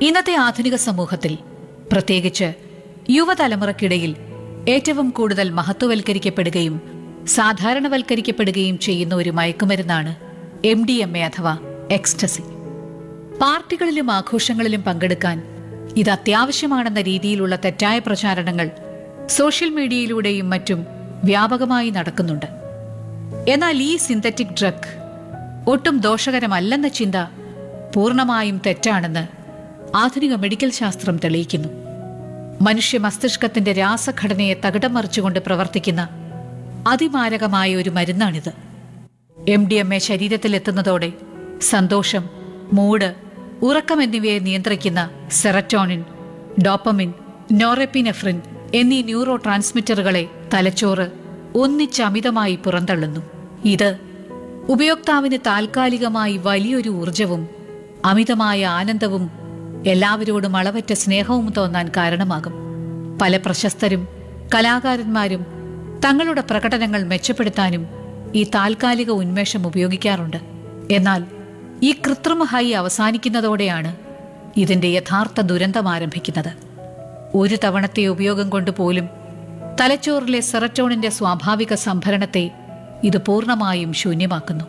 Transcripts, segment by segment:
ഇന്നത്തെ ആധുനിക സമൂഹത്തിൽ പ്രത്യേകിച്ച് യുവതലമുറയ്ക്കിടയിൽ ഏറ്റവും കൂടുതൽ മഹത്വവൽക്കരിക്കപ്പെടുകയും സാധാരണവൽക്കരിക്കപ്പെടുകയും ചെയ്യുന്ന ഒരു മയക്കുമരുന്നാണ് എം ഡി എം എ അഥവാ എക്സ്റ്റസി പാർട്ടികളിലും ആഘോഷങ്ങളിലും പങ്കെടുക്കാൻ ഇത് അത്യാവശ്യമാണെന്ന രീതിയിലുള്ള തെറ്റായ പ്രചാരണങ്ങൾ സോഷ്യൽ മീഡിയയിലൂടെയും മറ്റും വ്യാപകമായി നടക്കുന്നുണ്ട് എന്നാൽ ഈ സിന്തറ്റിക് ഡ്രഗ് ഒട്ടും ദോഷകരമല്ലെന്ന ചിന്ത പൂർണ്ണമായും തെറ്റാണെന്ന് ആധുനിക മെഡിക്കൽ ശാസ്ത്രം തെളിയിക്കുന്നു മനുഷ്യ മസ്തിഷ്കത്തിന്റെ രാസഘടനയെ തകിടം മറിച്ചുകൊണ്ട് പ്രവർത്തിക്കുന്ന അതിമാരകമായ ഒരു മരുന്നാണിത് എം ഡി എം എ ശരീരത്തിലെത്തുന്നതോടെ സന്തോഷം മൂഡ് ഉറക്കം എന്നിവയെ നിയന്ത്രിക്കുന്ന സെററ്റോണിൻ ഡോപ്പമിൻ നോറെപ്പിനെഫ്രിൻ എന്നീ ന്യൂറോ ട്രാൻസ്മിറ്ററുകളെ തലച്ചോറ് ഒന്നിച്ചമിതമായി പുറന്തള്ളുന്നു ഇത് ഉപയോക്താവിന് താൽക്കാലികമായി വലിയൊരു ഊർജവും അമിതമായ ആനന്ദവും എല്ലാവരോടും അളവറ്റ സ്നേഹവും തോന്നാൻ കാരണമാകും പല പ്രശസ്തരും കലാകാരന്മാരും തങ്ങളുടെ പ്രകടനങ്ങൾ മെച്ചപ്പെടുത്താനും ഈ താൽക്കാലിക ഉന്മേഷം ഉപയോഗിക്കാറുണ്ട് എന്നാൽ ഈ കൃത്രിമ ഹൈ അവസാനിക്കുന്നതോടെയാണ് ഇതിന്റെ യഥാർത്ഥ ദുരന്തം ആരംഭിക്കുന്നത് ഒരു തവണത്തെ ഉപയോഗം കൊണ്ട് പോലും തലച്ചോറിലെ സെററ്റോണിന്റെ സ്വാഭാവിക സംഭരണത്തെ ഇത് പൂർണ്ണമായും ശൂന്യമാക്കുന്നു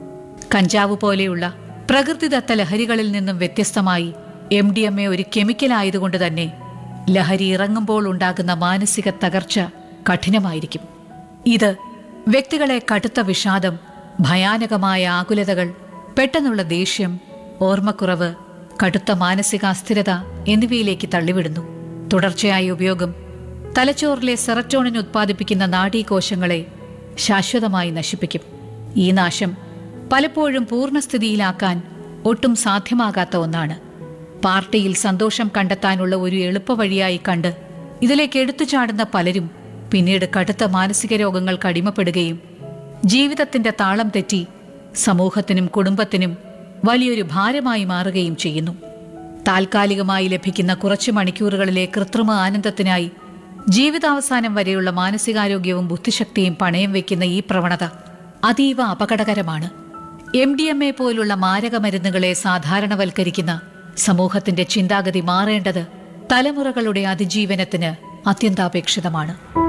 കഞ്ചാവ് പോലെയുള്ള പ്രകൃതിദത്ത ലഹരികളിൽ നിന്നും വ്യത്യസ്തമായി എം ഡി എം എ ഒരു കെമിക്കൽ ആയതുകൊണ്ട് തന്നെ ലഹരി ഇറങ്ങുമ്പോൾ ഉണ്ടാകുന്ന മാനസിക തകർച്ച കഠിനമായിരിക്കും ഇത് വ്യക്തികളെ കടുത്ത വിഷാദം ഭയാനകമായ ആകുലതകൾ പെട്ടെന്നുള്ള ദേഷ്യം ഓർമ്മക്കുറവ് കടുത്ത മാനസിക അസ്ഥിരത എന്നിവയിലേക്ക് തള്ളിവിടുന്നു തുടർച്ചയായ ഉപയോഗം തലച്ചോറിലെ സെററ്റോണിൻ ഉത്പാദിപ്പിക്കുന്ന നാഡീകോശങ്ങളെ ശാശ്വതമായി നശിപ്പിക്കും ഈ നാശം പലപ്പോഴും പൂർണ്ണസ്ഥിതിയിലാക്കാൻ ഒട്ടും സാധ്യമാകാത്ത ഒന്നാണ് പാർട്ടിയിൽ സന്തോഷം കണ്ടെത്താനുള്ള ഒരു എളുപ്പവഴിയായി കണ്ട് ഇതിലേക്ക് എടുത്തു ചാടുന്ന പലരും പിന്നീട് കടുത്ത മാനസിക രോഗങ്ങൾക്ക് അടിമപ്പെടുകയും ജീവിതത്തിന്റെ താളം തെറ്റി സമൂഹത്തിനും കുടുംബത്തിനും വലിയൊരു ഭാരമായി മാറുകയും ചെയ്യുന്നു താൽക്കാലികമായി ലഭിക്കുന്ന കുറച്ച് മണിക്കൂറുകളിലെ കൃത്രിമ ആനന്ദത്തിനായി ജീവിതാവസാനം വരെയുള്ള മാനസികാരോഗ്യവും ബുദ്ധിശക്തിയും പണയം വെക്കുന്ന ഈ പ്രവണത അതീവ അപകടകരമാണ് എം ഡി എം എ പോലുള്ള മാരക മരുന്നുകളെ സാധാരണവൽക്കരിക്കുന്ന സമൂഹത്തിന്റെ ചിന്താഗതി മാറേണ്ടത് തലമുറകളുടെ അതിജീവനത്തിന് അത്യന്താപേക്ഷിതമാണ്